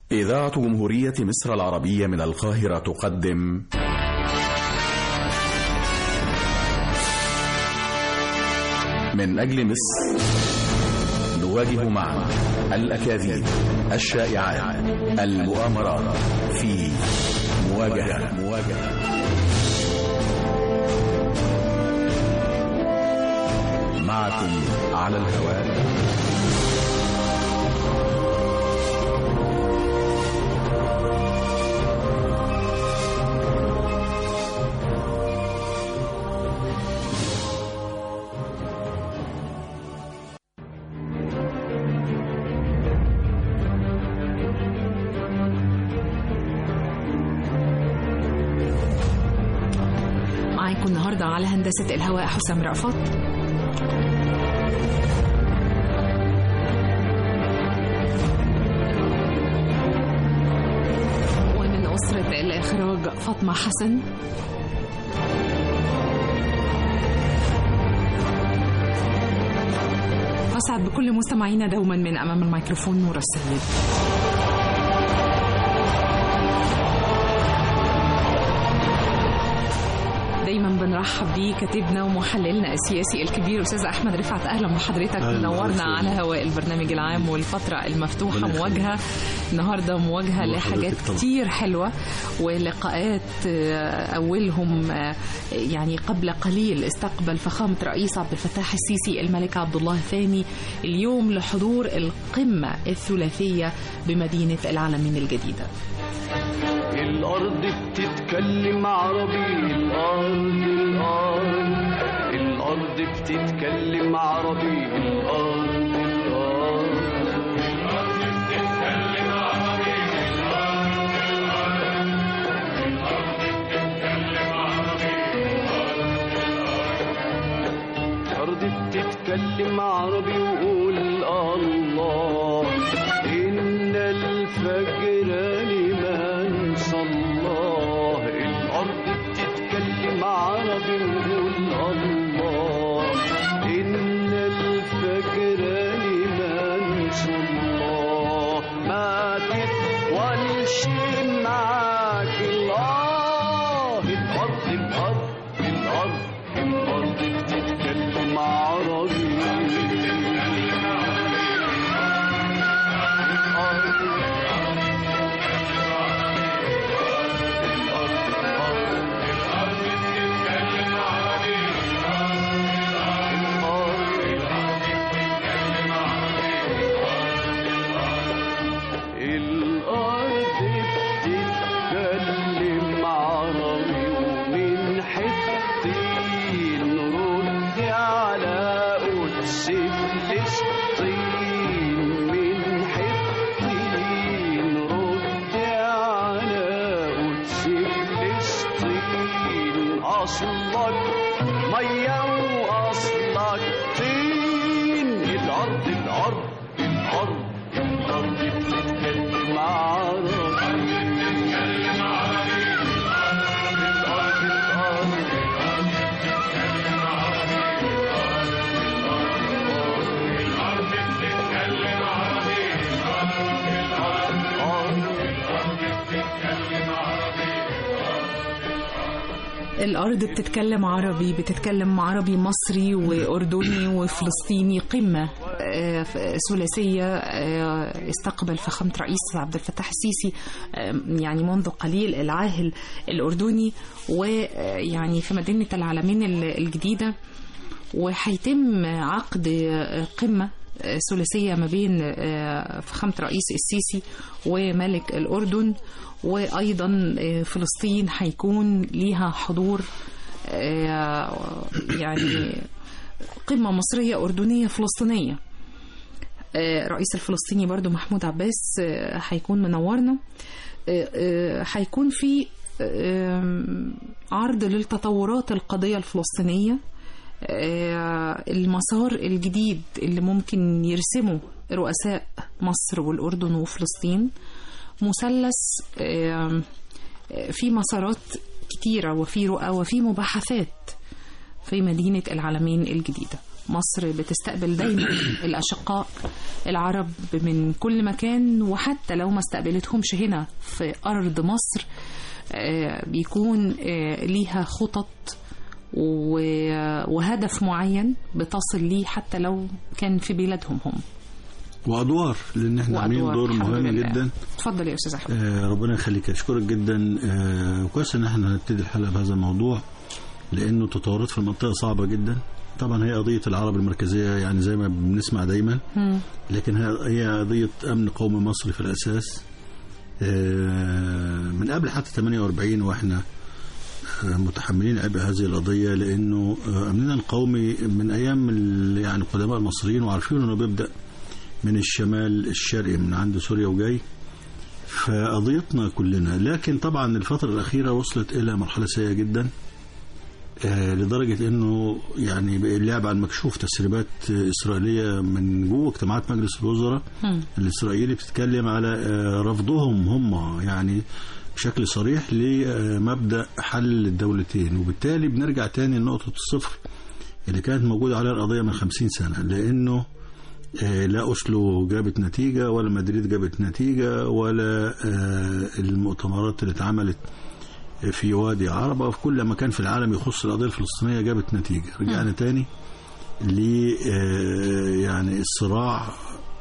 إذاعة جمهورية مصر العربية من القاهرة تقدم من أجل مصر نواجه معا الأكاذيب الشائعات المؤامرات في مواجهة مواجهة معكم على الهواء معاكم النهارده على هندسة الهواء حسام رأفت ومن أسرة الإخراج فاطمة حسن أسعد بكل مستمعينا دوما من أمام الميكروفون نور السيد دايما بنرحب بيه كاتبنا ومحللنا السياسي الكبير استاذ احمد رفعت اهلا بحضرتك أهلاً منورنا وسهلاً. على هواء البرنامج العام والفتره المفتوحه ربنا يخليك. مواجهه النهارده مواجهه الله لحاجات يخليك طبعاً. كتير حلوه ولقاءات آه، اولهم آه، يعني قبل قليل استقبل فخامه رئيس عبد الفتاح السيسي الملك عبد الله الثاني اليوم لحضور القمه الثلاثيه بمدينه العالمين الجديده الأرض بتتكلم عربي الأرض الأرض الأرض بتتكلم عربي الأرض الأرض الأرض بتتكلم عربي وقول الله إن الفجر لمن صلاه الأرض بتتكلم عربي وقول الله إن الفجر لمن صلاه ما تطولش معاك الله الأرض الأرض الأرض الأرض بتتكلم عربي الأرض بتتكلم عربي ومن حتين رد على قدس فلسطين من حتين رد على قدس فلسطين أصلك مية وأصلك طين الأرض الأرض الأرض الأرض بتتكلم عربي بتتكلم عربي الأرض الأرض الأرض بتتكلم عربي الأرض بتتكلم عربي بتتكلم عربي مصري وأردني وفلسطيني قمة آه، ف- ثلاثية آه، استقبل فخامة رئيس عبد الفتاح السيسي آه، يعني منذ قليل العاهل الأردني ويعني في مدينة العالمين ال- الجديدة وهيتم عقد آه، قمة آه، ثلاثية ما بين آه، فخامة رئيس السيسي وملك الأردن وأيضا آه، فلسطين هيكون ليها حضور آه، يعني قمة مصرية أردنية فلسطينية آه، الرئيس الفلسطيني برضو محمود عباس آه، هيكون منورنا آه، آه، هيكون في آم، عرض للتطورات القضية الفلسطينية آه، المسار الجديد اللي ممكن يرسمه رؤساء مصر والأردن وفلسطين مثلث آم، آه، في مسارات كتيرة وفي رؤى وفي مباحثات في مدينة العالمين الجديدة مصر بتستقبل دايما الأشقاء العرب من كل مكان وحتى لو ما استقبلتهمش هنا في أرض مصر آه، بيكون آه، ليها خطط و- وهدف معين بتصل ليه حتى لو كان في بلادهم هم وادوار لان احنا عاملين وأدوار دور الحمد مهم لله. جدا اتفضل يا أستاذ أحمد آه، ربنا يخليك اشكرك جدا آه، وكويس ان احنا نبتدي الحلقه بهذا الموضوع لانه التطورات في المنطقه صعبه جدا طبعا هي قضيه العرب المركزيه يعني زي ما بنسمع دايما مم. لكن هي هي قضيه امن قومي مصري في الاساس آه، من قبل حتى 48 واحنا آه، متحملين عبء هذه القضيه لانه آه، امننا القومي من ايام ال- يعني القدماء المصريين وعارفين انه بيبدا من الشمال الشرقي من عند سوريا وجاي فقضيتنا كلنا لكن طبعا الفترة الأخيرة وصلت إلى مرحلة سيئة جدا آه، لدرجة أنه يعني بقى اللعب على المكشوف تسريبات آه، إسرائيلية من جوه اجتماعات مجلس الوزراء مم. الإسرائيلي بتتكلم على آه، رفضهم هم يعني بشكل صريح لمبدأ حل الدولتين وبالتالي بنرجع تاني لنقطة الصفر اللي كانت موجودة عليها القضية من خمسين سنة لأنه آه، لا أوسلو جابت نتيجة ولا مدريد جابت نتيجة ولا آه، المؤتمرات اللي اتعملت في وادي عربة وفي كل مكان في العالم يخص القضية الفلسطينية جابت نتيجة رجعنا تاني ل آه، يعني الصراع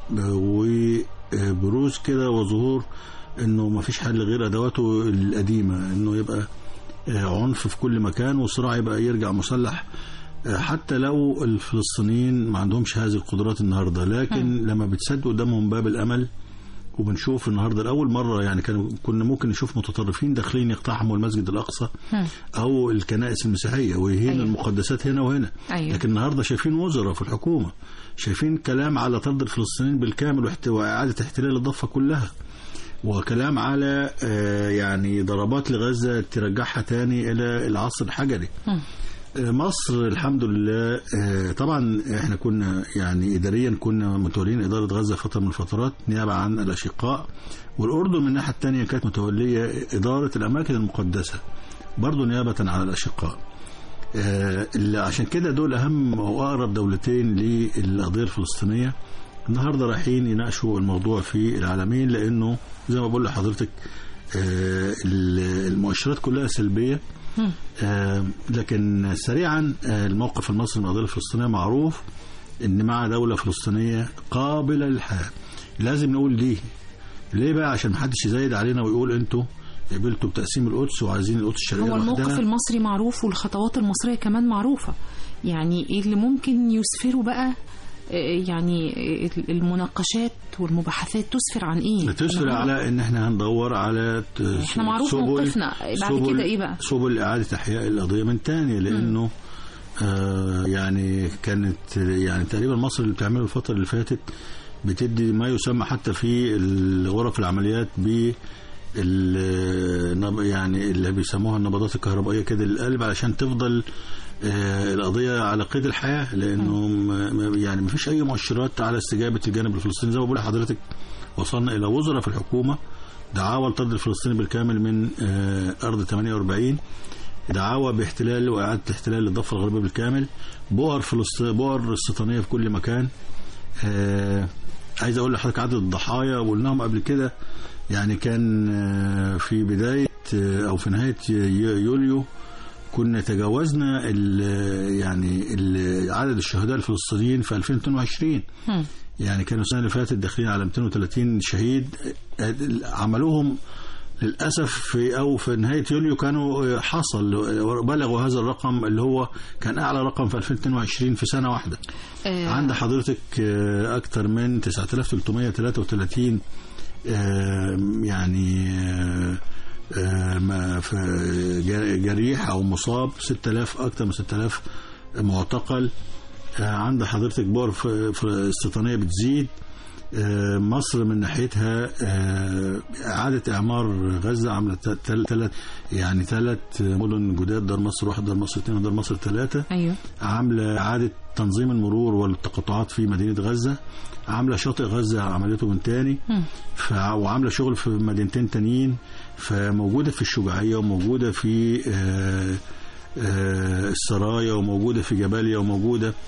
وبروز كده وظهور انه ما فيش حل غير ادواته القديمه انه يبقى آه، عنف في كل مكان والصراع يبقى يرجع مسلح آه، حتى لو الفلسطينيين ما عندهمش هذه القدرات النهارده لكن لما بتسد قدامهم باب الامل وبنشوف النهارده لاول مره يعني كانوا كنا ممكن نشوف متطرفين داخلين يقتحموا المسجد الاقصى مم. او الكنائس المسيحيه ويهينوا أيوة. المقدسات هنا وهنا أيوة. لكن النهارده شايفين وزراء في الحكومه شايفين كلام على طرد الفلسطينيين بالكامل واحت- واعاده احتلال الضفه كلها وكلام على آه، يعني ضربات لغزه ترجعها تاني الى العصر الحجري مم. آه، مصر الحمد لله آه، طبعا احنا كنا يعني اداريا كنا متولين اداره غزه فتره من الفترات نيابه عن الاشقاء والاردن من الناحيه الثانيه كانت متوليه اداره الاماكن المقدسه برضه نيابه عن الاشقاء آه، اللي عشان كده دول اهم واقرب دولتين للقضيه الفلسطينيه النهارده رايحين يناقشوا الموضوع في العالمين لانه زي ما بقول لحضرتك آه، المؤشرات كلها سلبيه مم. آه، لكن سريعا آه، الموقف المصري من القضيه الفلسطينيه معروف ان مع دوله فلسطينيه قابله للحياه لازم نقول ليه ليه بقى عشان محدش يزايد علينا ويقول انتوا قبلتوا بتقسيم القدس وعايزين القدس الشرقيه هو الموقف لوحدها. المصري معروف والخطوات المصرية كمان معروفة يعني ايه اللي ممكن يسفروا بقى آه، يعني آه، المناقشات والمباحثات تسفر عن ايه تسفر أنا على ان احنا هندور على ت- احنا معروف سبل- موقفنا بعد سبل- كده ايه بقى سبل اعاده احياء القضيه من تاني لانه آه يعني كانت يعني تقريبا مصر اللي بتعمله الفتره اللي فاتت بتدي ما يسمى حتى في غرف العمليات ب ال- يعني اللي بيسموها النبضات الكهربائيه كده للقلب علشان تفضل آه، القضيه على قيد الحياه لانه م- م- يعني ما فيش اي مؤشرات على استجابه الجانب الفلسطيني زي ما بقول لحضرتك وصلنا الى وزراء في الحكومه دعاوى لطرد الفلسطيني بالكامل من آه، ارض 48 دعاوى باحتلال واعاده احتلال الضفه الغربيه بالكامل بؤر فلسطين بؤر استيطانيه في كل مكان آه، عايز اقول لحضرتك عدد الضحايا وقلناهم قبل كده يعني كان آه، في بدايه آه، او في نهايه ي- يوليو كنا تجاوزنا ال- يعني ال- عدد الشهداء الفلسطينيين في 2022 هم. يعني كانوا السنه اللي فاتت داخلين على 230 شهيد آه، عملوهم للاسف في او في نهايه يوليو كانوا آه، حصل آه، بلغوا هذا الرقم اللي هو كان اعلى رقم في 2022 في سنه واحده آه، عند حضرتك آه، أكثر من 9333 آه، يعني آه، آه، ما في جر- جريح أو مصاب 6000 أكثر من 6000 معتقل آه، عند حضرتك بؤر ف- ف- استيطانية بتزيد آه، مصر من ناحيتها آه، إعادة إعمار غزة عاملة ثلاث يعني ثلاث مدن جداد دار مصر واحد دار مصر اثنين ودار مصر ثلاثة ايوه عامله اعاده تنظيم المرور والتقاطعات في مدينه غزه عامله شاطئ غزه عملته من تاني مم. ف... وعامله شغل في مدينتين تانيين فموجوده في الشجاعيه وموجوده في آه، آه، السرايا وموجوده في جباليا وموجوده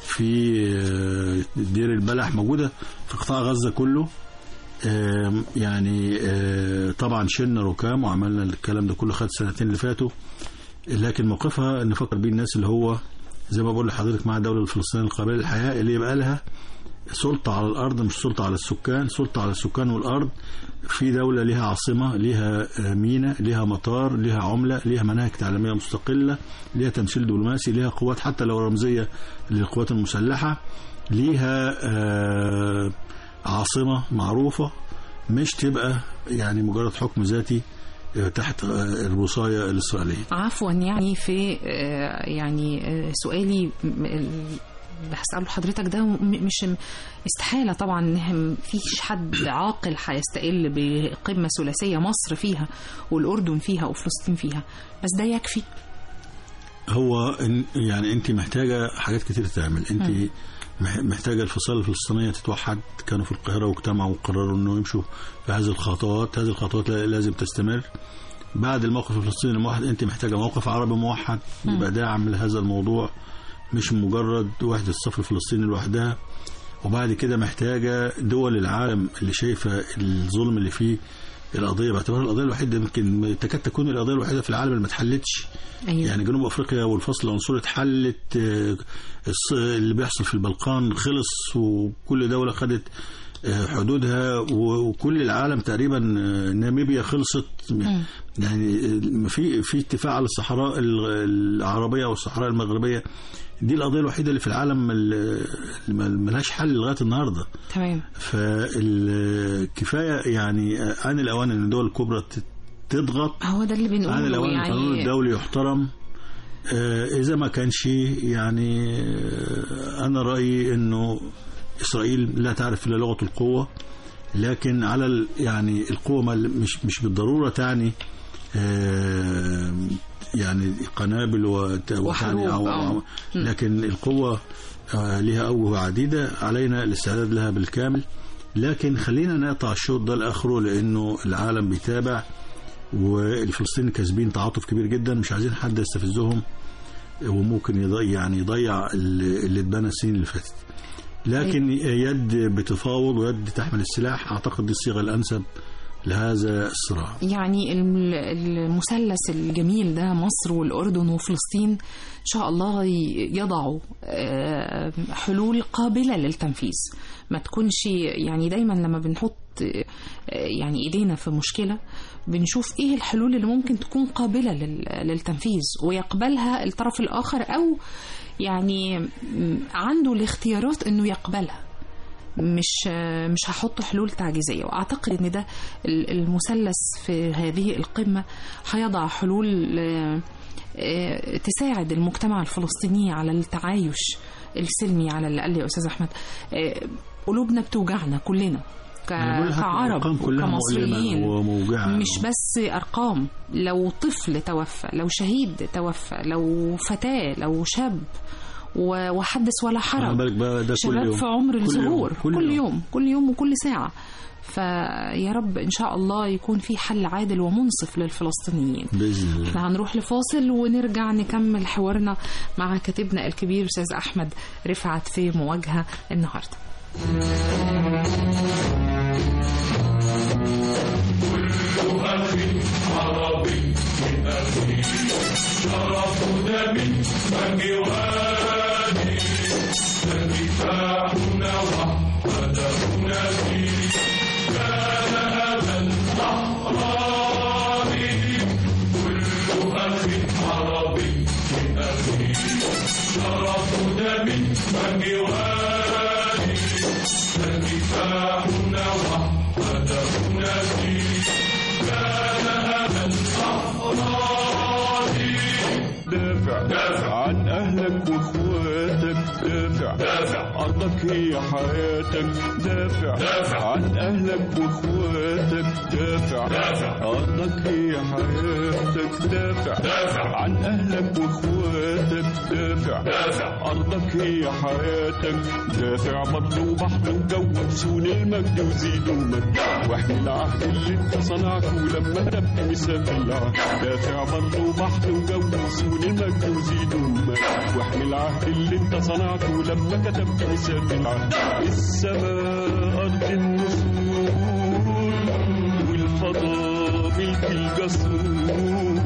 في آه، دير البلح موجوده في قطاع غزه كله آم، يعني آه، طبعا شلنا ركام وعملنا الكلام ده كله خد السنتين اللي فاتوا لكن موقفها نفكر بيه الناس اللي هو زي ما بقول لحضرتك مع الدوله الفلسطينيه القابله للحياه اللي يبقى لها سلطه على الارض مش سلطه على السكان سلطه على السكان والارض في دوله ليها عاصمه ليها آه، ميناء ليها مطار ليها عمله ليها مناهج تعليميه مستقله ليها تمثيل دبلوماسي ليها قوات حتى لو رمزيه للقوات المسلحه ليها آه، عاصمه معروفه مش تبقى يعني مجرد حكم ذاتي آه، تحت آه، الوصايه الاسرائيليه عفوا يعني في آه، يعني آه، سؤالي م- ال- اللي هسأله لحضرتك ده م- مش استحالة طبعا إن مفيش حد عاقل هيستقل بقمة ثلاثية مصر فيها والأردن فيها وفلسطين فيها بس ده يكفي هو إن- يعني انت محتاجه حاجات كتير تعمل انت مح- محتاجه الفصائل الفلسطينيه تتوحد كانوا في القاهره واجتمعوا وقرروا انه يمشوا في هذه الخطوات هذه الخطوات لا- لازم تستمر بعد الموقف الفلسطيني الموحد انت محتاجه موقف عربي موحد يبقى داعم لهذا الموضوع مش مجرد وحده الصف الفلسطيني لوحدها وبعد كده محتاجه دول العالم اللي شايفه الظلم اللي فيه القضيه باعتبارها القضيه الوحيده يمكن تكاد تكون القضيه الوحيده في العالم اللي ما اتحلتش أيوة. يعني جنوب افريقيا والفصل العنصري اتحلت آه، الص- اللي بيحصل في البلقان خلص وكل دوله خدت آه، حدودها و- وكل العالم تقريبا آه، ناميبيا خلصت يعني آه، في في اتفاق على الصحراء ال- العربيه والصحراء المغربيه دي القضيه الوحيده اللي في العالم اللي اللي ملهاش حل لغايه النهارده تمام فالكفايه يعني آه، ان الاوان ان الدول الكبرى تت- تضغط هو ده اللي عن بنقوله الأوان القانون يعني الدولي يحترم آه، إذا ما كانش يعني آه، أنا رأيي إنه إسرائيل لا تعرف إلا لغة القوة لكن على ال- يعني القوة ما- مش مش بالضرورة تعني آه، يعني قنابل وت- وحروب، وتعني أو- آه. أو- لكن القوة آه، لها أوجه عديدة علينا الاستعداد لها بالكامل لكن خلينا نقطع الشوط ده لآخره لأنه العالم بيتابع والفلسطينيين كاسبين تعاطف كبير جدا مش عايزين حد يستفزهم وممكن يضيع يعني يضيع اللي اللي اتبنى السنين اللي فاتت لكن يد بتفاوض ويد تحمل السلاح اعتقد دي الصيغه الانسب لهذا الصراع يعني الم- المثلث الجميل ده مصر والأردن وفلسطين إن شاء الله ي- يضعوا آه، حلول قابلة للتنفيذ ما تكونش يعني دايما لما بنحط آه، يعني إيدينا في مشكلة بنشوف إيه الحلول اللي ممكن تكون قابلة لل- للتنفيذ ويقبلها الطرف الآخر أو يعني م- عنده الاختيارات إنه يقبلها مش مش هحط حلول تعجيزيه واعتقد ان ده ال- المثلث في هذه القمه هيضع حلول آه، آه، تساعد المجتمع الفلسطيني على التعايش السلمي على اللي قال لي يا استاذ احمد آه، قلوبنا بتوجعنا كلنا ك- أنا بقول لك كعرب الأرقام كلها وكمصريين مؤلمة وموجعة مش بس ارقام لو طفل توفى لو شهيد توفى لو فتاه لو شاب و- وحدث ولا خلي حرج بالك بقى ده كل شباب يوم في عمر كل يوم. الظهور كل كل, يوم. يوم كل يوم وكل ساعة فيا رب إن شاء الله يكون في حل عادل ومنصف للفلسطينيين باذن الله احنا هنروح لفاصل ونرجع نكمل حوارنا مع كاتبنا الكبير أستاذ أحمد رفعت في مواجهة النهاردة دافع دافع عن اهلك واخواتك دافع دافع ارضك أرضك هي حياتك دافع دافع عن أهلك وإخواتك دافع دافع أرضك هي حياتك دافع دافع عن أهلك وإخواتك دافع دافع أرضك هي حياتك دافع بطل وبحر وجو سون المجد وزيد ومجد واحمي العهد اللي انت صنعته لما تبقى مسافر العهد دافع بطل وبحر وجو سون المجد وزيد ومجد واحمي العهد اللي انت صنعته لما كتبت مسافر العهد السماء أرض النسور والفضاء ملك الجسور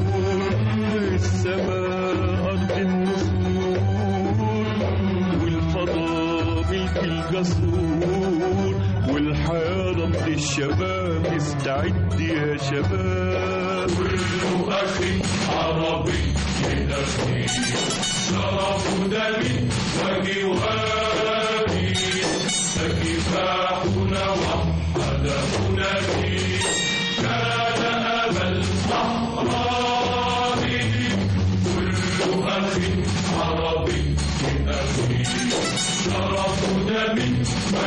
السماء أرض النسور والفضاء ملك الجسور والحياة رب الشباب استعد يا شباب كل أخي عربي يدفني شرف دمي وجوهري فكفاحنا وحدهنا فيه كان أبا الأحرار كل أخ عربي أخي شرف دمي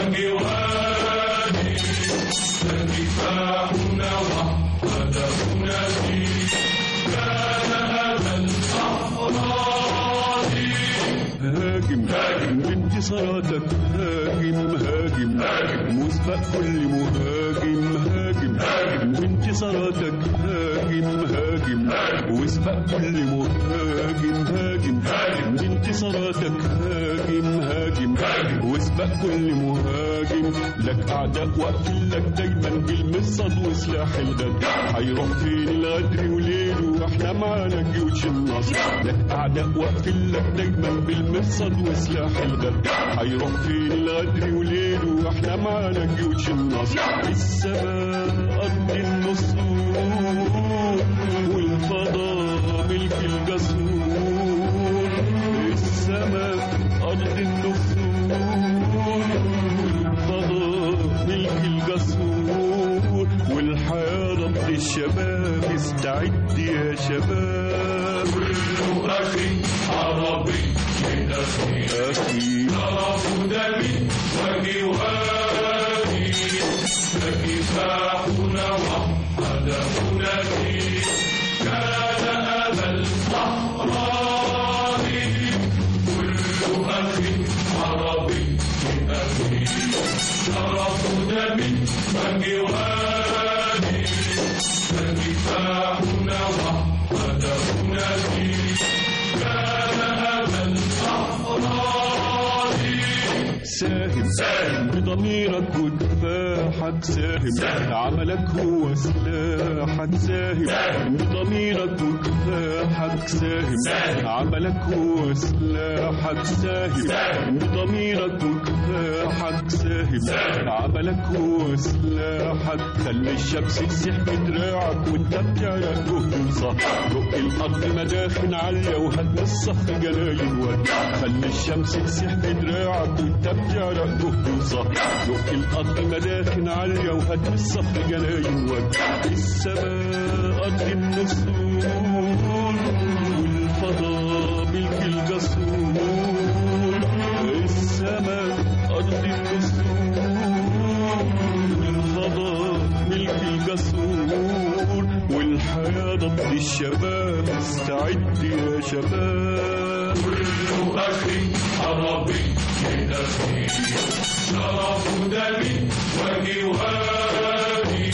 وجوهري فكفاحنا وحدهنا فيه كان أبا الأحرار هاجم هاجم بانتصاراتك هاجم هاجم هاجم مسبق كل مهاجم هاجم هاجم بانتصاراتك هاجم هاجم واسبق كل مهاجم هاجم هاجم بانتصاراتك هاجم هاجم واسبق كل مهاجم لك اعداء واقفين لك دايما بالمصد وسلاح الغد هيروح فين الغدر وليله واحنا معانا جيوش النصر لك اعداء واقفين لك دايما بالمرصد وسلاح الغد هيروح فين الغدر وليله واحنا معانا جيوش النصر السماء ارض النصور والفضاء ملك الجسور السماء ارض النصور والفضاء ملك الجسور والحياة رب الشباب استعد يا شباب كل أخي عربي يدفني أخي شرف دمي وجوهري فكفاحنا وحدهنا فيه كان أبا الأحرار كل أخ عربي أخي شرف دمي وجوهري فكفاحنا وحدهنا فيه كان أبا الأحرار ساهم ساهم بضميرك وكفاحك ساهم, ساهم عملك هو سلاحك ساهم, ساهم بضميرك وكفاحك ساهم, ساهم عملك هو سلاحك ساهم, ساهم بضميرك وكفاحك ساهم, ساهم عملك هو سلاحك خلي الشمس تسيح بدراعك وانت بتعرق جهد وصح رق الارض مداخن عاليه وهد الصخر جلايل ود خلي الشمس تسيح بدراعك وانت بتعرق جهد وصح رق الارض مداخن عاليه وهد الصخر جلايل ود السماء ارض النسور والفضاء ملك الجسور السماء ارض النسور والفضاء ملك الجسور والحياة ضد الشباب استعد يا شباب كل أخي عربي يدفني شرف دمي وجوهري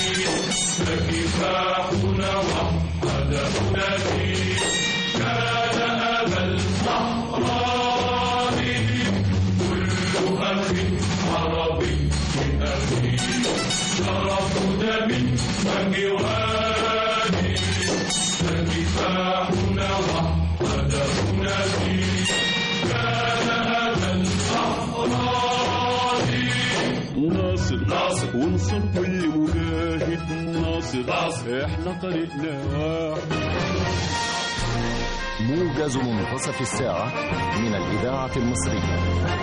فكفاحنا وحدهنا فيه كان أبا الأحرار كل أخ عربي أخي شرف دمي وجوهري فكفاحنا وحدهنا فيه كان أبا الأحرار ناصر ناصر وانصر كل مجاهد ناصر ناصر احنا طريقنا واحد موجز منتصف الساعة من الإذاعة المصرية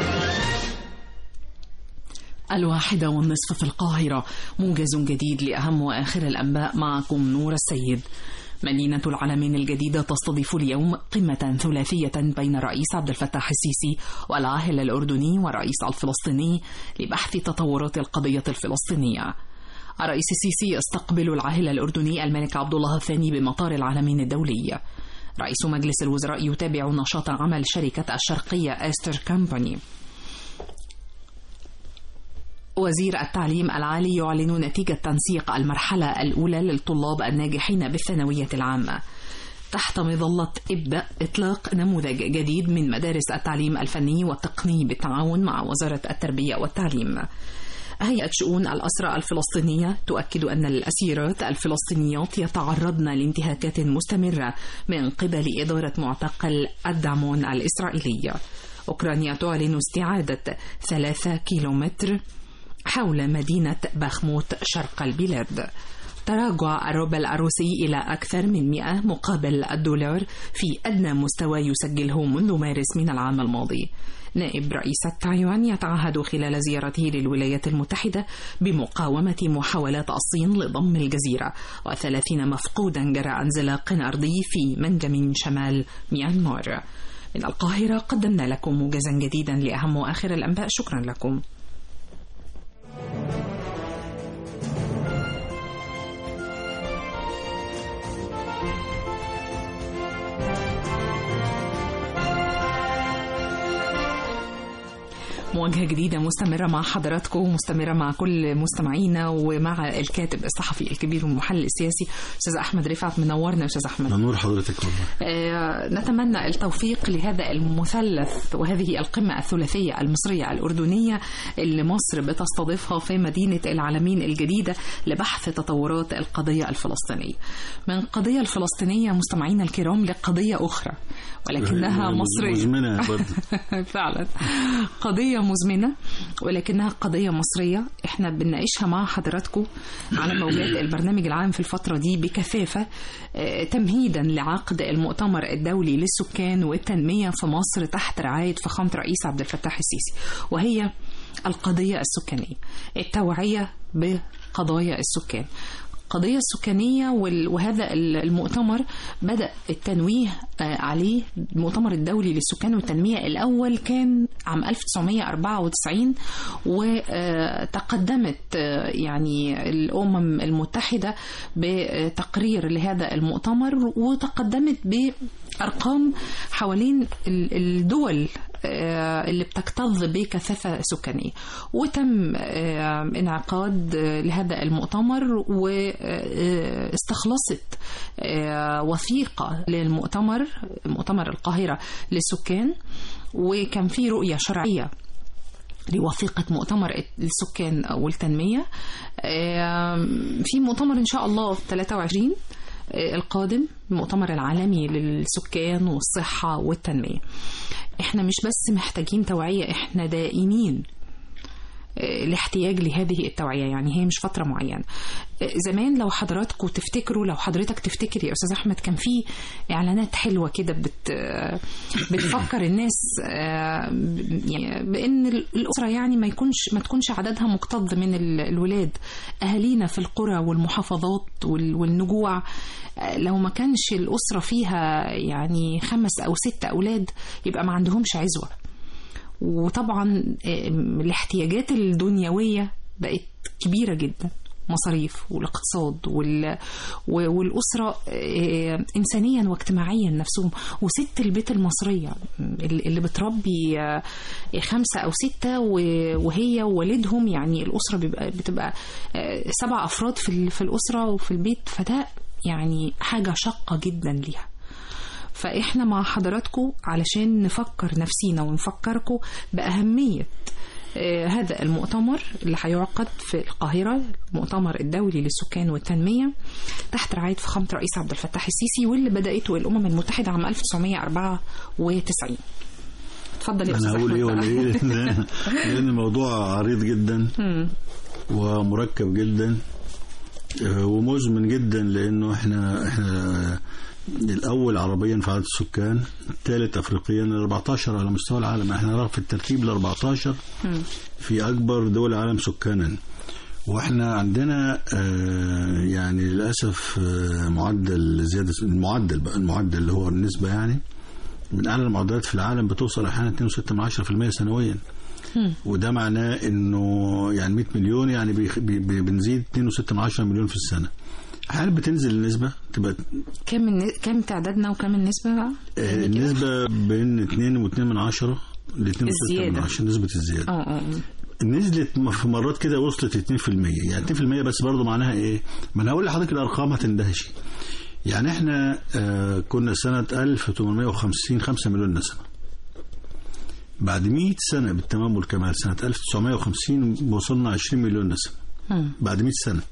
الواحدة والنصف في القاهرة موجز جديد لأهم وآخر الأنباء معكم نور السيد مدينة العالمين الجديدة تستضيف اليوم قمة ثلاثية بين الرئيس عبد الفتاح السيسي والعاهل الأردني والرئيس الفلسطيني لبحث تطورات القضية الفلسطينية. الرئيس السيسي يستقبل العاهل الأردني الملك عبد الله الثاني بمطار العالمين الدولي. رئيس مجلس الوزراء يتابع نشاط عمل شركة الشرقية أستر كامباني. وزير التعليم العالي يعلن نتيجة تنسيق المرحلة الأولى للطلاب الناجحين بالثانوية العامة. تحت مظلة ابدأ إطلاق نموذج جديد من مدارس التعليم الفني والتقني بالتعاون مع وزارة التربية والتعليم. هيئة شؤون الأسرى الفلسطينية تؤكد أن الأسيرات الفلسطينيات يتعرضن لانتهاكات مستمرة من قبل إدارة معتقل الدعمون الإسرائيلي. أوكرانيا تعلن استعادة ثلاثة كيلومتر حول مدينة بخموت شرق البلاد تراجع الروبل الروسي إلى أكثر من 100 مقابل الدولار في أدنى مستوى يسجله منذ مارس من العام الماضي نائب رئيس تايوان يتعهد خلال زيارته للولايات المتحدة بمقاومة محاولات الصين لضم الجزيرة وثلاثين مفقودا جراء انزلاق أرضي في منجم شمال ميانمار من القاهرة قدمنا لكم موجزا جديدا لأهم وآخر الأنباء شكرا لكم مواجهة جديدة مستمرة مع حضراتكم مستمرة مع كل مستمعينا ومع الكاتب الصحفي الكبير والمحلل السياسي أستاذ أحمد رفعت منورنا يا أستاذ أحمد نور حضرتك والله آه، نتمنى التوفيق لهذا المثلث وهذه القمة الثلاثية المصرية الأردنية اللي مصر بتستضيفها في مدينة العالمين الجديدة لبحث تطورات القضية الفلسطينية من قضية الفلسطينية مستمعينا الكرام لقضية أخرى ولكنها مصرية مزمنة برضه فعلا قضية مزمنة ولكنها قضية مصرية احنا بنناقشها مع حضراتكم على موجات البرنامج العام في الفترة دي بكثافة آه، تمهيدا لعقد المؤتمر الدولي للسكان والتنمية في مصر تحت رعاية فخامة رئيس عبد الفتاح السيسي وهي القضية السكانية التوعية بقضايا السكان القضية السكانية وال- وهذا ال- المؤتمر بدأ التنويه آه، عليه المؤتمر الدولي للسكان والتنمية الأول كان عام 1994 وتقدمت يعني الأمم المتحدة بتقرير لهذا المؤتمر وتقدمت بأرقام حوالين ال- الدول آه، اللي بتكتظ بكثافة سكانية وتم آه، انعقاد آه، لهذا المؤتمر واستخلصت وثيقة للمؤتمر مؤتمر القاهرة للسكان وكان في رؤية شرعية لوثيقة مؤتمر السكان والتنمية آم، في مؤتمر إن شاء الله 23 آه، القادم المؤتمر العالمي للسكان والصحة والتنمية احنا مش بس محتاجين توعية احنا دائمين آه، الاحتياج لهذه التوعية يعني هي مش فترة معينة آه، زمان لو حضراتكم تفتكروا لو حضرتك تفتكر يا أستاذ أحمد كان في إعلانات حلوة كده بت آه، بتفكر الناس آه، ب- يعني بأن الأسرة يعني ما يكونش ما تكونش عددها مكتظ من ال- الولاد أهالينا في القرى والمحافظات وال- والنجوع آه، لو ما كانش الأسرة فيها يعني خمس أو ست أولاد يبقى ما عندهمش عزوة وطبعا آه، الاحتياجات الدنيوية بقت كبيرة جدا مصاريف والاقتصاد وال... و- والأسرة آه، إنسانيا واجتماعيا نفسهم وست البيت المصرية اللي اللي بتربي آه، خمسة أو ستة و- وهي ووالدهم يعني الأسرة بيبقى بتبقى آه، سبع أفراد في ال- في الأسرة وفي البيت فده يعني حاجة شاقة جدا ليها فإحنا مع حضراتكم علشان نفكر نفسينا ونفكركم بأهمية آه، هذا المؤتمر اللي هيعقد في القاهرة المؤتمر الدولي للسكان والتنمية تحت رعاية فخامة رئيس عبد الفتاح السيسي واللي بدأته الأمم المتحدة عام 1994 اتفضل يا انا أستاذ هقول أحمد ايه بقى. ولا ايه لان لأن الموضوع عريض جدا مم. ومركب جدا آه، ومزمن جدا لانه احنا احنا الاول عربيا في عدد السكان الثالث افريقيا ال 14 على مستوى العالم احنا في الترتيب ال 14 مم. في اكبر دول العالم سكانا واحنا عندنا آه، يعني للاسف آه، معدل زياده المعدل بقى المعدل اللي هو النسبه يعني من اعلى المعدلات في العالم بتوصل احيانا 2.6% سنويا وده معناه انه يعني 100 مليون يعني بيخ- بي- بي- بنزيد 2.6 مليون في السنه هل بتنزل النسبه تبقى كم الن- كم تعدادنا وكم النسبة بقى؟ آه، يعني كده؟ النسبه بين 2 و2 من عشرة ل 2 من الزيادة. عشرة نسبه الزياده اه اه نزلت م- في مرات كده وصلت 2% يعني 2% بس برضه معناها ايه؟ ما انا هقول لحضرتك الارقام هتندهشي يعني احنا آه كنا سنه 1850 5 مليون نسمه بعد 100 سنه بالتمام والكمال سنه 1950 وصلنا 20 مليون نسمه مم. بعد 100 سنه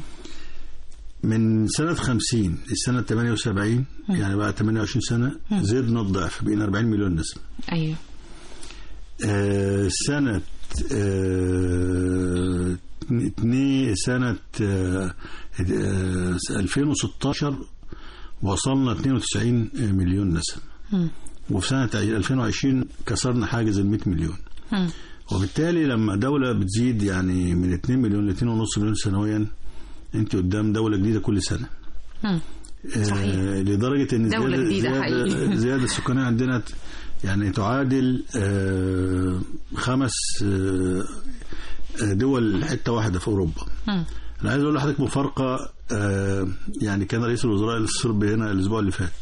من سنة 50 لسنة 78 يعني بعد 28 سنة زدنا الضعف بقينا 40 مليون نسمة ايوه آه، سنة آه، اتنين سنة آه، آه، 2016 وصلنا 92 مليون نسمة وفي سنة 2020 كسرنا حاجز ال 100 مليون مم. وبالتالي لما دولة بتزيد يعني من 2 مليون ل 2.5 مليون سنويا انت قدام دولة جديدة كل سنة مم. صحيح. آه لدرجة ان دولة زيادة جديدة زيادة, حقيقي. زيادة السكانية عندنا ت- يعني تعادل آه خمس آه آه، دول حتة واحدة في أوروبا مم. أنا عايز أقول لحضرتك مفارقة آه يعني كان رئيس الوزراء الصربي هنا الأسبوع اللي فات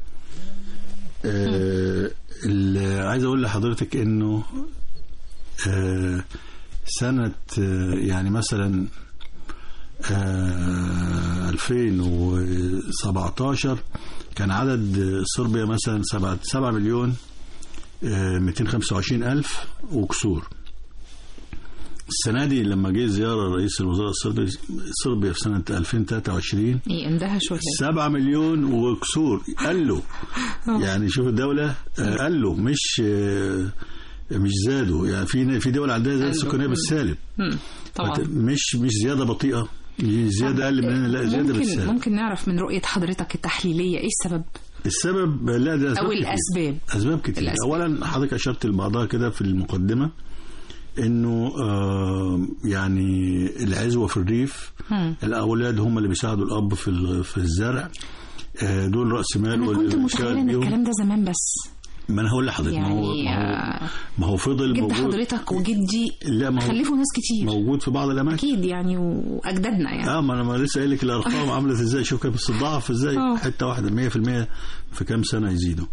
آه ال- عايز أقول لحضرتك إنه آه سنة آه يعني مثلا آه 2017 كان عدد صربيا مثلا 7 7 مليون آه 225 ألف وكسور السنة دي لما جه زيارة رئيس الوزراء الصربي صربيا في سنة 2023 ايه اندهش ولا إيه؟ 7 مليون وكسور قالوا يعني شوف الدولة آه، قالوا مش آه، مش زادوا يعني في في دول عندها زيادة قالوا. سكانية بالسالب مم. طبعا مش مش زيادة بطيئة زيادة أقل من هنا لا زيادة ممكن بالسالب ممكن نعرف من رؤية حضرتك التحليلية ايه السبب السبب لا ده أسباب او كتير. الاسباب أسباب كتير الأسباب. أولا حضرتك أشرت لبعضها كده في المقدمة إنه آه يعني العزوة في الريف مم. الأولاد هم اللي بيساعدوا الأب في ال- في الزرع آه، دول رأس مال انا واللي كنت بيشتغل متخيلة ان بيهم. الكلام ده زمان بس ما أنا هقول لحضرتك ما هو يعني ما هو, آه، ما هو فضل جد موجود حضرتك وجدي لا ما هو خلفوا ناس كتير موجود في بعض الأماكن اكيد يعني واجدادنا يعني اه ما انا ما لسه قايل لك الارقام عملت ازاي شوف كيف بتضاعف ازاي آه. حته واحده 100% في كام سنه يزيدوا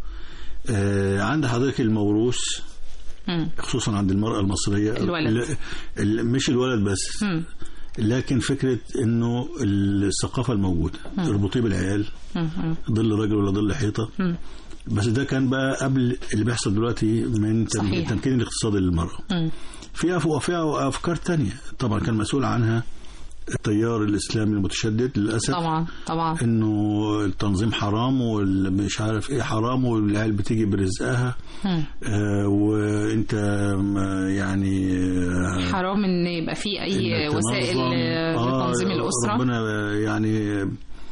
آه عند حضرتك الموروث مم. خصوصا عند المراه المصريه الولد. ال- ال- مش الولد بس مم. لكن فكره انه الثقافه الموجوده اربطيه بالعيال مم. مم. ظل راجل ولا ظل حيطه مم. بس ده كان بقى قبل اللي بيحصل دلوقتي من تم- صحيح. التمكين الاقتصادي للمراه مم. في أف- وفيها افكار تانية طبعا كان مسؤول عنها التيار الاسلامي المتشدد للاسف طبعا طبعا انه التنظيم حرام والمش عارف ايه حرام والعيال بتيجي برزقها مم. آه وانت م- يعني آه حرام ان يبقى في اي إنك وسائل تنظم. آه، لتنظيم الاسره ربنا يعني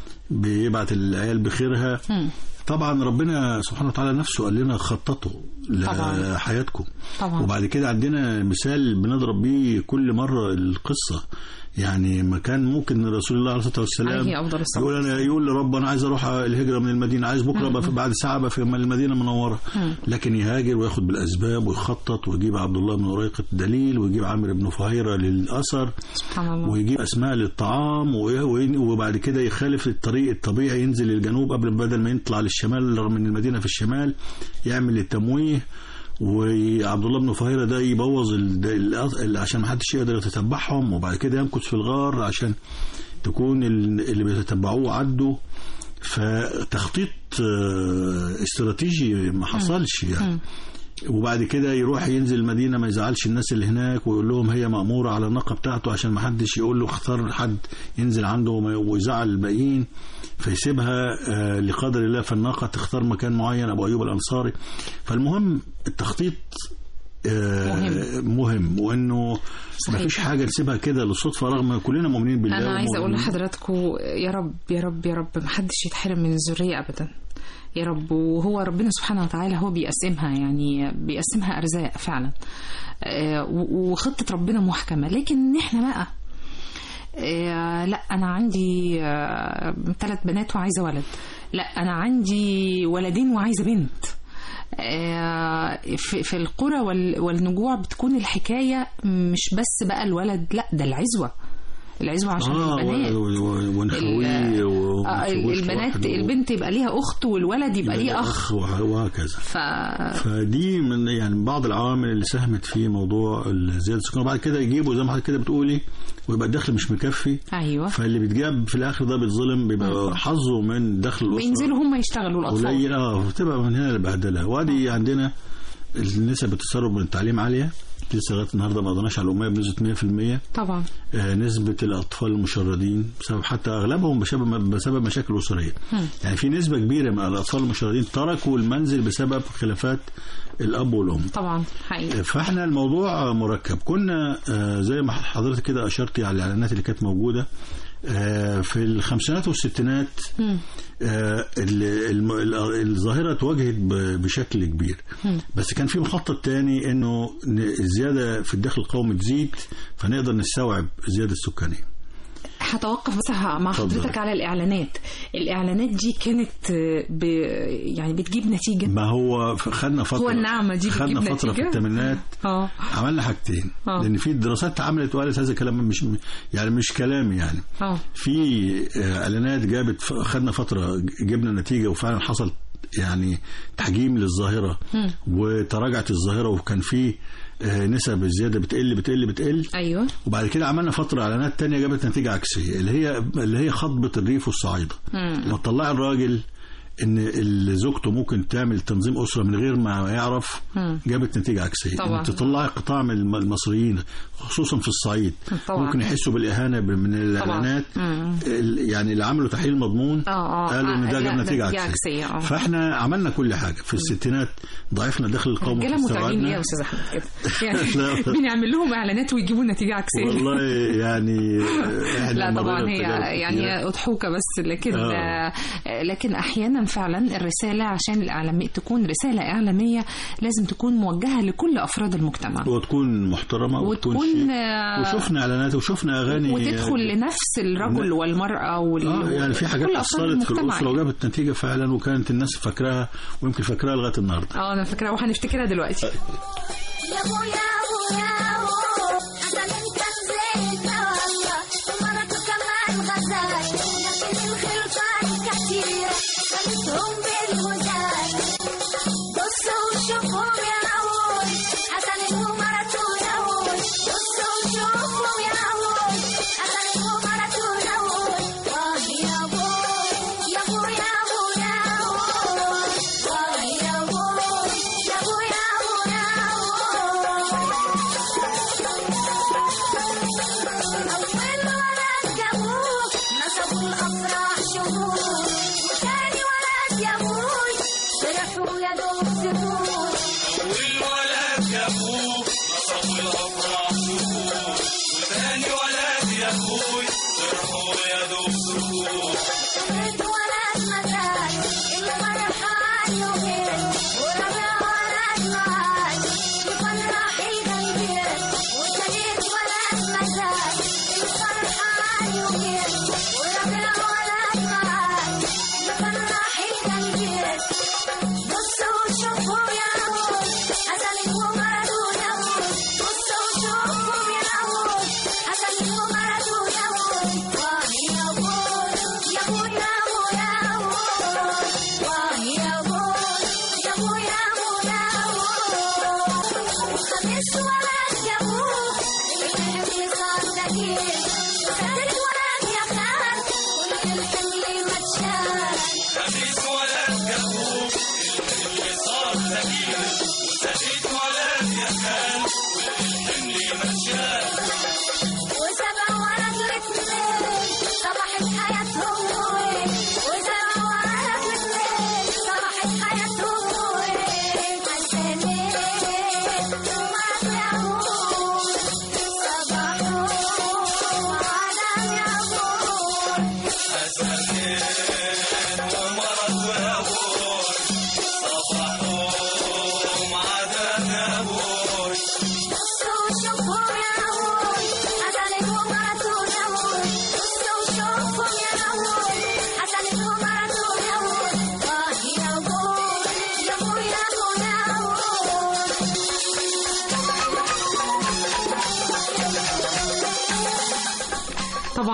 بيبعت العيال بخيرها مم. طبعا ربنا سبحانه وتعالى نفسه قال لنا خططوا طبعا. لحياتكم طبعا وبعد كده عندنا مثال بنضرب بيه كل مرة القصة يعني ما كان ممكن رسول الله عليه الصلاة والسلام عليه أفضل الصلاة يقول أنا يقول لرب أنا عايز أروح الهجرة من المدينة عايز بكرة أبقى في- بعد ساعة أبقى في المدينة المنورة لكن يهاجر وياخد بالأسباب ويخطط ويجيب عبد الله بن أريقة الدليل ويجيب عامر بن فهيرة للأثر سبحان الله ويجيب اسماء للطعام و- و- وبعد كده يخالف الطريق الطبيعي ينزل للجنوب قبل بدل ما يطلع للشمال رغم ان المدينه في الشمال يعمل التمويه وعبد الله بن فهيره ده يبوظ ال- ال- ال- عشان ما حدش يقدر يتتبعهم وبعد كده يمكث في الغار عشان تكون ال- اللي بيتتبعوه عدوا فتخطيط آه، استراتيجي ما حصلش يعني وبعد كده يروح ينزل المدينه ما يزعلش الناس اللي هناك ويقول لهم هي مأموره على الناقه بتاعته عشان ما حدش يقول له اختار حد ينزل عنده وما- ويزعل الباقيين فيسيبها آه، لقدر الله فالناقه تختار مكان معين ابو ايوب الانصاري فالمهم التخطيط آه، مهم وانه ما صحيح. فيش حاجه نسيبها كده للصدفه رغم كلنا مؤمنين بالله انا عايزه اقول ومؤمنين- لحضراتكم يا رب يا رب يا رب محدش يتحرم من الذريه ابدا يا رب وهو ربنا سبحانه وتعالى هو بيقسمها يعني بيقسمها ارزاق فعلا آه، و- وخطه ربنا محكمه لكن احنا بقى آه لا انا عندي ثلاث بنات وعايزه ولد لا انا عندي ولدين وعايزه بنت آه، في في القرى وال- والنجوع بتكون الحكايه مش بس بقى الولد لا ده العزوه العزوه عشان اه البنات و- و- ونخويه و- آه، ونخوش البنات واحد و- البنت يبقى ليها اخت والولد يبقى ليه اخ وه- وهكذا ف فدي من يعني بعض العوامل اللي ساهمت في موضوع زياده السكان وبعد كده يجيبوا زي ما حضرتك كده بتقولي ويبقى الدخل مش مكفي ايوه فاللي بيتجاب في الاخر ده بيتظلم بيبقى حظه من دخل الاسره بينزلوا هم يشتغلوا الاطفال قليل اه بتبقى من هنا البهدله وادي عندنا نسب التسرب من التعليم عاليه لسه لغايه النهارده ما قدرناش على الاميه بنسبه 100% طبعا آه، نسبة الأطفال المشردين بسبب حتى أغلبهم بسبب بسبب مشاكل أسرية يعني في نسبة كبيرة من الأطفال المشردين تركوا المنزل بسبب خلافات الأب والأم طبعا حقيقي فاحنا الموضوع مركب كنا آه، زي ما حضرتك كده أشرتي على الإعلانات اللي كانت موجودة آه، في الخمسينات والستينات آه، ال- الم- ال- الظاهرة تواجهت ب- بشكل كبير بس كان في مخطط تاني انه ن- الزيادة في الدخل القومي تزيد فنقدر نستوعب الزيادة السكانية هتوقف بس ه- مع اتفضل. حضرتك على الاعلانات الاعلانات دي كانت آه، ب... يعني بتجيب نتيجه ما هو ف- خدنا فترة هو النعمة دي خدنا بتجيب فترة في نتيجة؟ الثمانينات اه عملنا حاجتين آه. لأن في دراسات اتعملت وقالت هذا الكلام مش يعني مش كلامي يعني اه في آه، اعلانات جابت ف- خدنا فتره ج- جبنا نتيجه وفعلا حصل يعني تحجيم للظاهره وتراجعت الظاهره وكان في آه، نسب الزياده بتقل بتقل بتقل ايوه وبعد كده عملنا فتره اعلانات تانية جابت نتيجه عكسيه اللي هي اللي هي خطبه الريف والصعيده لو طلع الراجل ان ال- زوجته ممكن تعمل تنظيم اسره من غير ما يعرف جابت نتيجه عكسيه طبعا. ان تطلعي قطاع من الم- المصريين خصوصا في الصعيد طبعا. ممكن يحسوا بالاهانه ب- من الاعلانات ال- يعني اللي عملوا تحليل مضمون آه، آه. قالوا ان آه، ده لا، جاب ده نتيجه نتيجة عكسيه عكسية، آه. فاحنا عملنا كل حاجه في الستينات ضعفنا الدخل القومي رجاله متعبين ليه يا استوعبنا استاذ احمد كده يعني لا. بنعمل لهم اعلانات ويجيبوا نتيجه عكسيه والله يعني احنا لا مرينا طبعا هي بتجارب كتيرة. يعني اضحوكه بس لكن آه. آه. لكن احيانا فعلا الرساله عشان الاعلاميه تكون رساله اعلاميه لازم تكون موجهه لكل افراد المجتمع وتكون محترمه وتكون وتكون شيك. آه، وشفنا اعلانات وشفنا اغاني وتدخل لنفس الرجل والمراه وال... اه يعني في حاجات كل أفراد اثرت في المجتمع الاسره يعني. وجابت نتيجه فعلا وكانت الناس فاكراها ويمكن فاكراها لغايه النهارده اه انا فاكره وهنفتكرها دلوقتي يابو يابو يابو حسن انت نزلت والله ومرته كمان غزال لكن الخلطة كتيرة خلتهم بالهزال بصوا وشوفوا يا أول حسن ومرته الأول بصوا وشوفوا يا أول حسن ومرته الأول واه يا أبو يا أبو يا أبو يا أبو واه يا أبو يا أبو يا أبو يا أول ولد جابوه نصبوا الأفراح شهور وتاني ولد يا أبوي فرحوا يا دوب سبوع والولد يا ابوه نصبوا الافراح شهور وثاني ولد يا ابوي فرحوا يا دوب سرور ثالث ولد مزاج الفرحان يومين ورابع ولد معاج يفرح القلبين وثالث ولد مزاج الفرحان يومين ورابع ولد معاج يفرح القلبين بصوا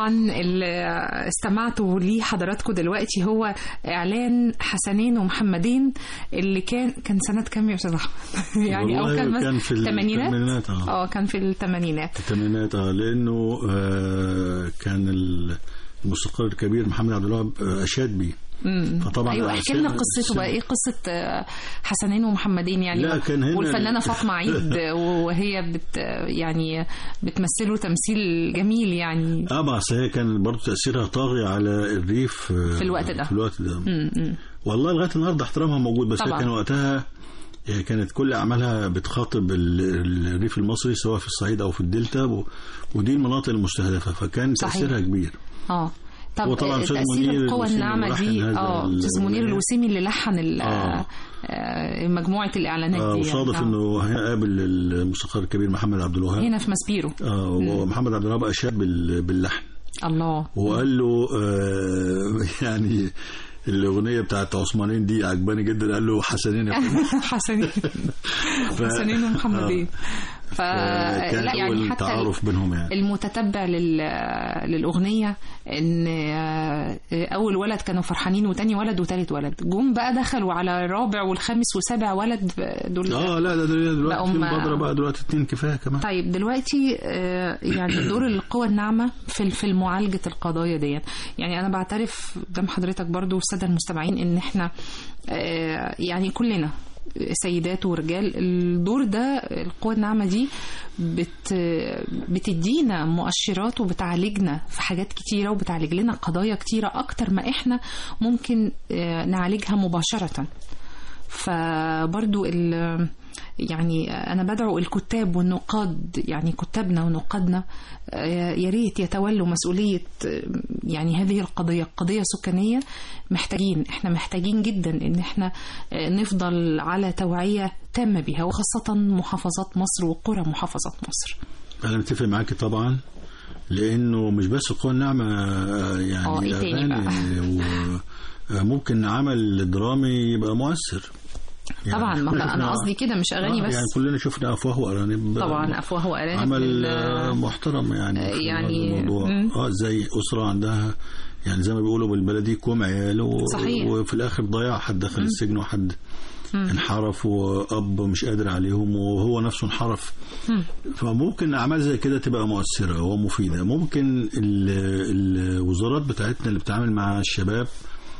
طبعا اللي استمعتوا ليه حضراتكم دلوقتي هو اعلان حسنين ومحمدين اللي كان كان سنه كام يا استاذ احمد يعني او والله كان, كان في الثمانينات الثمانينات، آه. اه كان في الثمانينات الثمانينات اه لانه آه كان ال- الموسيقار الكبير محمد عبد الوهاب آه، اشاد بيه فطبعا ايوه احكي لنا سن- قصته سن- بقى ايه قصه آه، حسنين ومحمدين يعني لا، كان هنا- والفنانه فاطمه عيد وهي بت يعني بتمثله تمثيل جميل يعني اه ما أصل هي كان برضه تاثيرها طاغي على الريف آه، في الوقت ده. في الوقت ده م- م. والله لغايه النهارده احترامها موجود بس هي طبعا. كان وقتها هي كانت كل اعمالها بتخاطب ال- الريف المصري سواء في الصعيد او في الدلتا و- ودي المناطق المستهدفه فكان صحيح. تاثيرها كبير اه طب وطبعاً أستاذ تأثير منير القوى الوسيمي الناعمة اللي دي لحن هذا اه ال- أستاذ منير الأغنية. الوسيمي اللي لحن ال- آه. آه، مجموعة الإعلانات آه دي وصادف يعني. انه هنا قابل الموسيقار الكبير محمد عبد الوهاب هنا في ماسبيرو اه ومحمد عبد الوهاب اشاد بال- باللحن الله وقال له آه يعني الاغنيه بتاعت عثمانين دي عجباني جدا قال له حسنين يا فندم. حسنين حسنين ومحمدين ف كان لا يعني اول حتى تعارف بينهم يعني المتتبع لل... للأغنية إن آه، أول ولد كانوا فرحانين وتاني ولد وتالت ولد جم بقى دخلوا على الرابع والخامس وسابع ولد دول اه لا ده دلوقتي بقوا في ما- مبادره بقى دلوقتي اتنين كفايه كمان طيب دلوقتي آه، يعني دور القوى الناعمة في في معالجة القضايا دي يعني أنا بعترف قدام حضرتك برضو والسادة المستمعين إن إحنا آه، يعني كلنا سيدات ورجال الدور ده القوى الناعمة دي بت بتدينا مؤشرات وبتعالجنا في حاجات كتيرة وبتعالج لنا قضايا كتيرة أكتر ما إحنا ممكن آه، نعالجها مباشرة فبرضو ال يعني أنا بدعو الكتاب والنقاد يعني كتابنا ونقادنا آه، يا ريت يتولوا مسؤولية آه، يعني هذه القضية قضية سكانية محتاجين احنا محتاجين جدا ان احنا آه، نفضل على توعية تامة بها وخاصة محافظات مصر وقرى محافظات مصر انا متفق معاكي طبعا لانه مش بس القوى الناعمه آه، آه، يعني إيه تاني الاغاني و- آه، ممكن عمل درامي يبقى مؤثر يعني طبعا ما كلنا أنا- انا شفنا- قصدي كده مش اغاني آه، بس يعني كلنا شفنا افواه وارانب طبعا افواه وارانب عمل ال- آه، محترم يعني آه، في يعني- هذا الموضوع مم. اه زي اسره عندها يعني زي ما بيقولوا بالبلدي كوم عيال و... صحيح. وفي الاخر ضيع حد دخل السجن وحد انحرف واب مش قادر عليهم وهو نفسه انحرف فممكن اعمال زي كده تبقى مؤثره ومفيده ممكن ال- الوزارات بتاعتنا اللي بتتعامل مع الشباب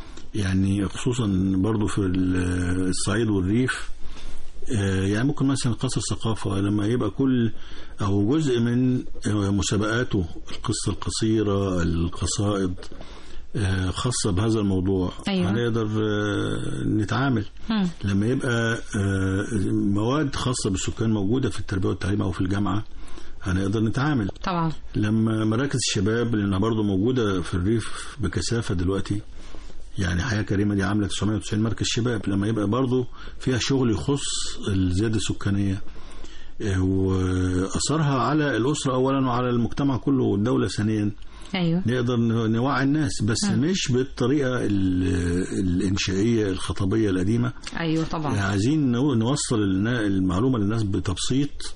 يعني خصوصا برضو في ال- الصعيد والريف آه، يعني ممكن مثلا قصر الثقافة لما يبقى كل أو جزء من آه، مسابقاته القصة القصيرة القصائد آه، خاصة بهذا الموضوع أيوة. هنقدر آه، نتعامل مم. لما يبقى آه، مواد خاصة بالسكان موجودة في التربية والتعليم أو في الجامعة هنقدر نتعامل طبعا لما مراكز الشباب لانها برضه موجوده في الريف بكثافه دلوقتي يعني حياه كريمه دي عامله 990 مركز شباب لما يبقى برضه فيها شغل يخص الزياده السكانيه آه، واثرها على الاسره اولا وعلى المجتمع كله والدوله ثانيا ايوه نقدر نوعي الناس بس مش بالطريقه ال- الانشائيه الخطبيه القديمه ايوه طبعا يعني عايزين نو- نوصل النا- المعلومه للناس بتبسيط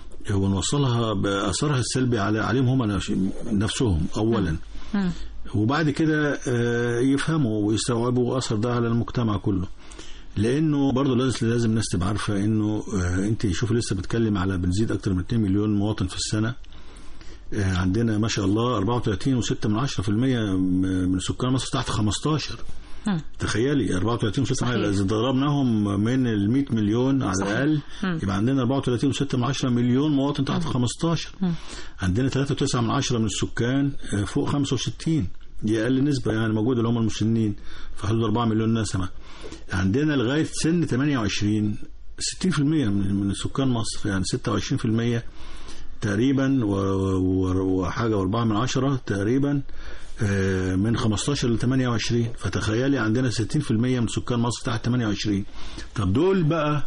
ونوصلها باثرها السلبي على عليهم هم نفس- نفسهم اولا مم. وبعد كده آه، يفهموا ويستوعبوا اثر ده على المجتمع كله لانه برضه لازم لازم الناس تبقى عارفه انه آه، انت شوف لسه بتكلم على بنزيد اكتر من 2 مليون مواطن في السنه آه، عندنا ما شاء الله 34.6 من 10% من سكان مصر تحت 15 مم. تخيلي 34 6 صحيح. اذا ضربناهم من ال 100 مليون على صحيح. الاقل مم. يبقى عندنا 34 6 من 10 مليون مواطن تحت 15 مم. عندنا 3.9 من 10 من السكان آه، فوق 65 دي اقل نسبه يعني موجوده اللي هم المسنين في حدود 4 مليون نسمه عندنا لغايه سن 28 60% من من سكان مصر يعني 26% تقريبا و- و- وحاجه و4 من عشرة تقريبا آه، من 15 ل 28 فتخيلي عندنا 60% من سكان مصر تحت 28 طب دول بقى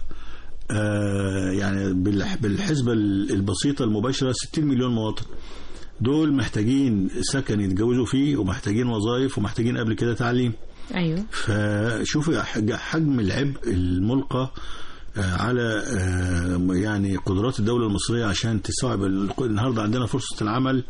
آه، يعني بالح- بالحسبة البسيطة المباشرة 60 مليون مواطن دول محتاجين سكن يتجوزوا فيه ومحتاجين وظائف ومحتاجين قبل كده تعليم ايوه فشوفي حج- حجم العبء الملقى آه، على آه، يعني قدرات الدولة المصرية عشان تستوعب ال- النهارده عندنا فرصة العمل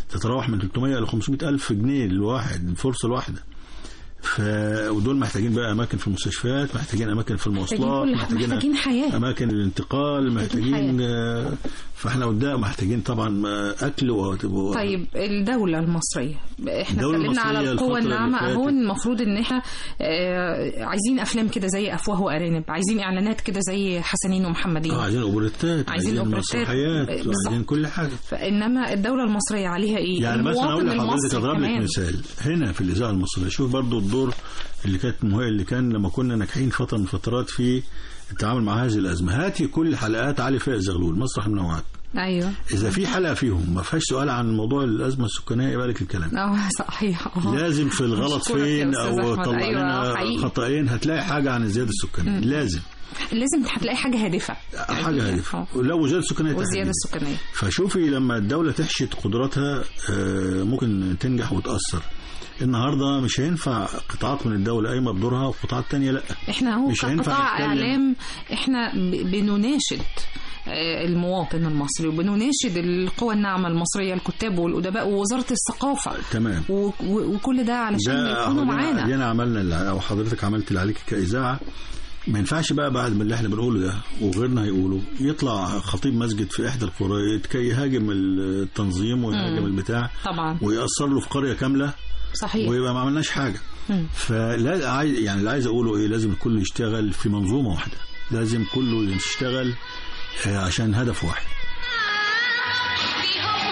تتراوح من 300 ل 500 الف جنيه الواحد الفرصه الواحده ف ودول محتاجين بقى اماكن في المستشفيات محتاجين اماكن في المواصلات محتاجين كل محتاجين حياه اماكن الانتقال محتاجين محتاجين آه، فاحنا قدام محتاجين طبعا آه، اكل و... و- طيب الدولة المصرية احنا الدولة اتكلمنا على المصرية القوة الفترة اللي الناعمة فاتت. اهو المفروض ان احنا آه، عايزين افلام كده زي افواه وارانب عايزين اعلانات كده زي حسنين ومحمدين اه عايزين اوبريتات عايزين عايزين أوبريتات. مسرحيات بالظبط. عايزين كل حاجه فانما الدولة المصرية عليها ايه يعني مثلا اقول المواطن لحضرتك المصري اضرب لك كمان. مثال هنا في الاذاعه المصريه شوف برضو الدور اللي كانت مه- اللي كان لما كنا ناجحين فتره من الفترات في التعامل مع هذه الازمه هاتي كل حلقات علي فائق زغلول مسرح المنوعات ايوه اذا في حلقه فيهم ما فيهاش سؤال عن موضوع الازمه السكانيه يبقى لك الكلام اه صحيح اه لازم في الغلط أشكرك يا فين أستاذ او أحمد. طلع أيوة، لنا حقيقي. خطأين هتلاقي حاجه عن الزياده السكانيه لازم لازم هتلاقي حاجة هادفة حاجه هادفه آه. لو زياده سكانيه والزيادة تحديداً. السكانية فشوفي لما الدولة تحشد قدراتها آه، ممكن تنجح وتأثر النهاردة مش هينفع قطاعات من الدولة قايمة بدورها وقطاعات تانية لا احنا هو مش هينفع كقطاع نتكلم. اعلام احنا ب- بنناشد آه، المواطن المصري وبنناشد القوى الناعمة المصرية الكتاب والأدباء ووزارة الثقافة تمام و- و- وكل ده علشان ده يكونوا أهو معانا دينا عملنا اللي- أو حضرتك عملت اللي عليك كإذاعة ما ينفعش بقى بعد من اللي احنا بنقوله ده وغيرنا هيقوله يطلع خطيب مسجد في احدى القرى كي يهاجم التنظيم ويهاجم مم. البتاع طبعا ويأثر له في قرية كاملة صحيح ويبقى ما عملناش حاجه مم. فلا عايز يعني اللي عايز اقوله ايه لازم الكل يشتغل في منظومه واحده لازم كله يشتغل آه، عشان هدف واحد بيهم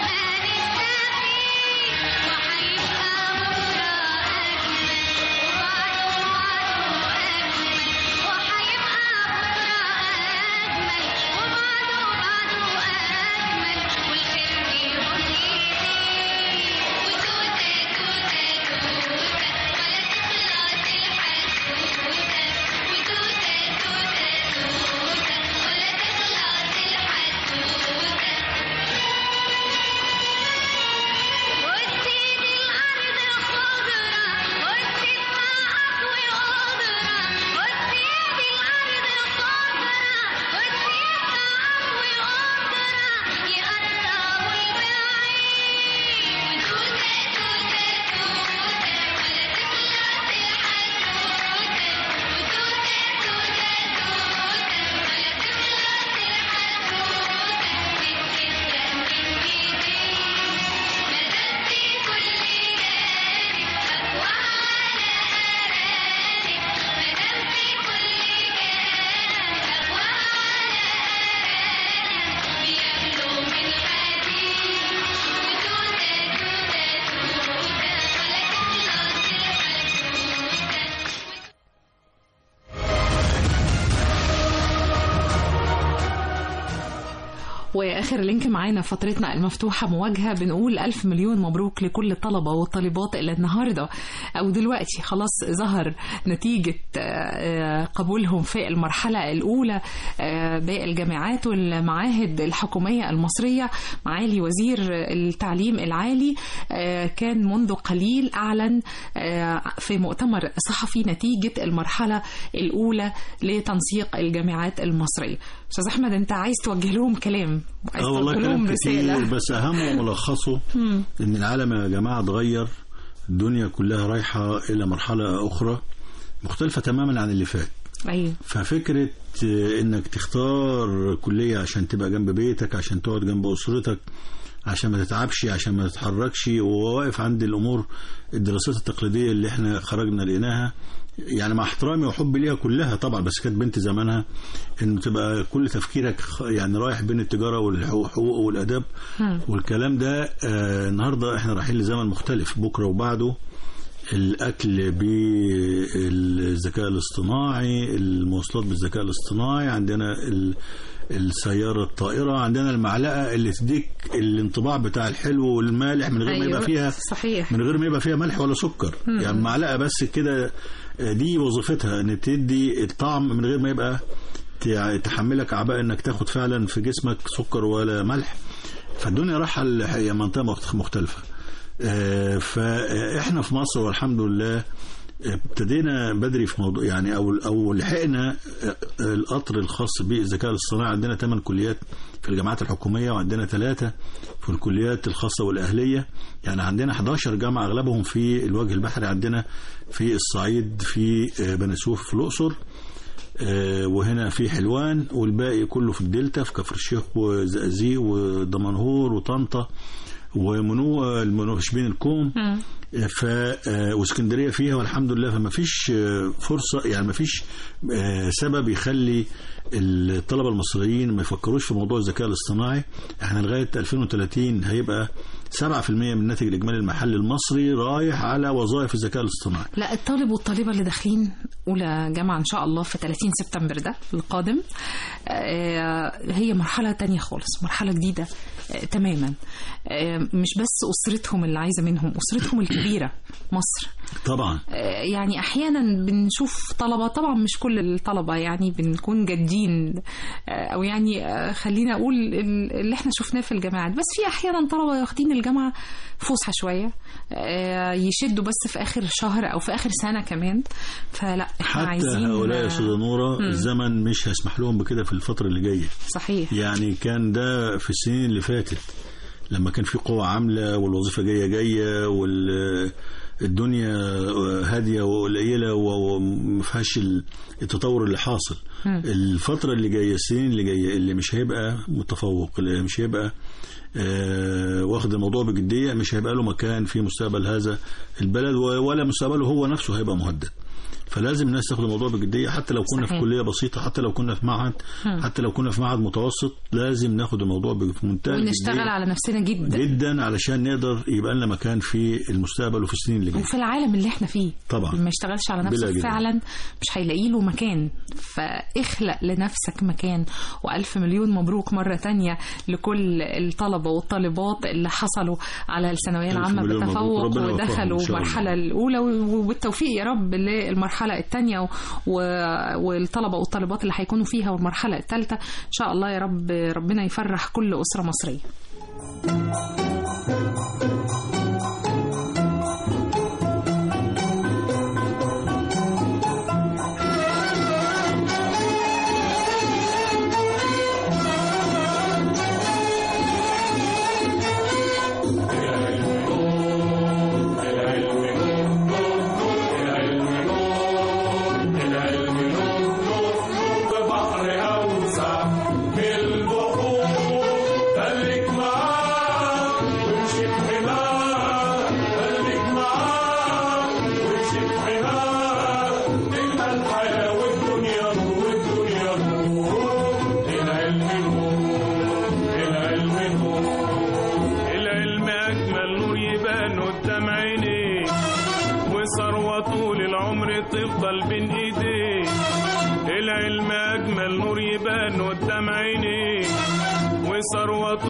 واخر لينك معانا في فترتنا المفتوحه مواجهه بنقول الف مليون مبروك لكل الطلبه والطالبات اللي النهارده او دلوقتي خلاص ظهر نتيجه آه، آه، قبولهم في المرحله الاولى آه، بالجامعات والمعاهد الحكوميه المصريه معالي وزير التعليم العالي آه، كان منذ قليل اعلن آه، في مؤتمر صحفي نتيجه المرحله الاولى لتنسيق الجامعات المصريه استاذ احمد انت عايز توجه لهم كلام عايز اه والله توجه لهم كلام كتير رساله بس اهم وملخصه ان العالم يا جماعه اتغير الدنيا كلها رايحه الى مرحله اخرى مختلفه تماما عن اللي فات ايوه ففكرة آه، انك تختار كلية عشان تبقى جنب بيتك عشان تقعد جنب اسرتك عشان ما تتعبش عشان ما تتحركش وواقف عند الامور الدراسات التقليدية اللي احنا خرجنا لقيناها يعني مع احترامي وحبي ليها كلها طبعا بس كانت بنت زمانها انه تبقى كل تفكيرك خ- يعني رايح بين التجارة والحقوق والاداب والكلام ده آه النهارده احنا رايحين لزمن مختلف بكره وبعده الاكل بالذكاء الاصطناعي المواصلات بالذكاء الاصطناعي عندنا ال- السيارة الطائرة عندنا المعلقة اللي تديك الانطباع بتاع الحلو والمالح من غير ما يبقى فيها صحيح من غير ما يبقى فيها ملح ولا سكر يعني معلقة بس كده آه، دي وظيفتها ان تدي الطعم من غير ما يبقى تع- تحملك اعباء انك تاخد فعلا في جسمك سكر ولا ملح فالدنيا رايحه الحقيقة منطقه مخت- مختلفه آه، فاحنا في مصر والحمد لله ابتدينا بدري في موضوع يعني او او لحقنا القطر الخاص بالذكاء الاصطناعي عندنا ثمان كليات في الجامعات الحكوميه وعندنا ثلاثه في الكليات الخاصه والاهليه يعني عندنا 11 جامعه اغلبهم في الوجه البحري عندنا في الصعيد في بني سويف في الاقصر آه، وهنا في حلوان والباقي كله في الدلتا في كفر الشيخ وزقازيق ودمنهور وطنطا ومنو المنو شبين الكوم ف آه، واسكندريه فيها والحمد لله فما فيش آه، فرصه يعني ما فيش آه، سبب يخلي الطلبه المصريين ما يفكروش في موضوع الذكاء الاصطناعي احنا لغايه 2030 هيبقى 7% من الناتج الاجمالي المحلي المصري رايح على وظائف الذكاء الاصطناعي لا الطالب والطالبة اللي داخلين أولى جامعة إن شاء الله في 30 سبتمبر ده القادم آه، هي مرحلة تانية خالص مرحلة جديدة آه، تماما آه، مش بس أسرتهم اللي عايزة منهم أسرتهم الكبيرة مصر طبعا آه، يعني احيانا بنشوف طلبه طبعا مش كل الطلبه يعني بنكون جادين آه، او يعني آه، خلينا اقول ال- اللي احنا شفناه في الجامعات بس في احيانا طلبه واخدين الجامعه فسحه شويه آه، يشدوا بس في اخر شهر او في اخر سنه كمان فلا احنا حتى عايزين هؤلاء يا آه، استاذه نوره الزمن مش هيسمح لهم بكده في الفتره اللي جايه صحيح يعني كان ده في السنين اللي فاتت لما كان في قوة عاملة والوظيفة جاية جاية والدنيا هادية وقليلة وما فيهاش التطور اللي حاصل الفترة اللي جاية السنين اللي جاية اللي مش هيبقى متفوق اللي مش هيبقى آه، واخد الموضوع بجدية مش هيبقى له مكان في مستقبل هذا البلد و- ولا مستقبله هو نفسه هيبقى مهدد فلازم الناس تاخد الموضوع بجديه حتى لو كنا صحيح. في كليه بسيطه حتى لو كنا في معهد حتى لو كنا في معهد متوسط لازم ناخد الموضوع بمنتهى ونشتغل الجدية على نفسنا جدا جدا علشان نقدر يبقى لنا مكان في المستقبل وفي السنين اللي جايه وفي العالم اللي احنا فيه طبعا. اللي ما يشتغلش على بلا نفسه جدال. فعلا مش هيلاقي له مكان فاخلق لنفسك مكان والف مليون مبروك مره تانية لكل الطلبه والطالبات اللي حصلوا على الثانويه ألف العامه مليون مبروك. بتفوق ربنا يوفقهم إن ودخلوا شاء الله. المرحله الاولى وبالتوفيق يا رب للمرحله الثانيه والطلبه والطالبات اللي هيكونوا فيها والمرحله الثالثه ان شاء الله يا رب ربنا يفرح كل اسره مصريه بحر أوسع في البحور خليك معاه وامشي بحماه خليك معاه وامشي بحماه تبقى الحياة والدنيا نور والدنيا نور العلم نور العلم نور العلم أجمل نور يبان قدام عينيك وثروة طول العمر تفضل بين ايديك العلم اجمل نور يبان قدام عينيك وثروة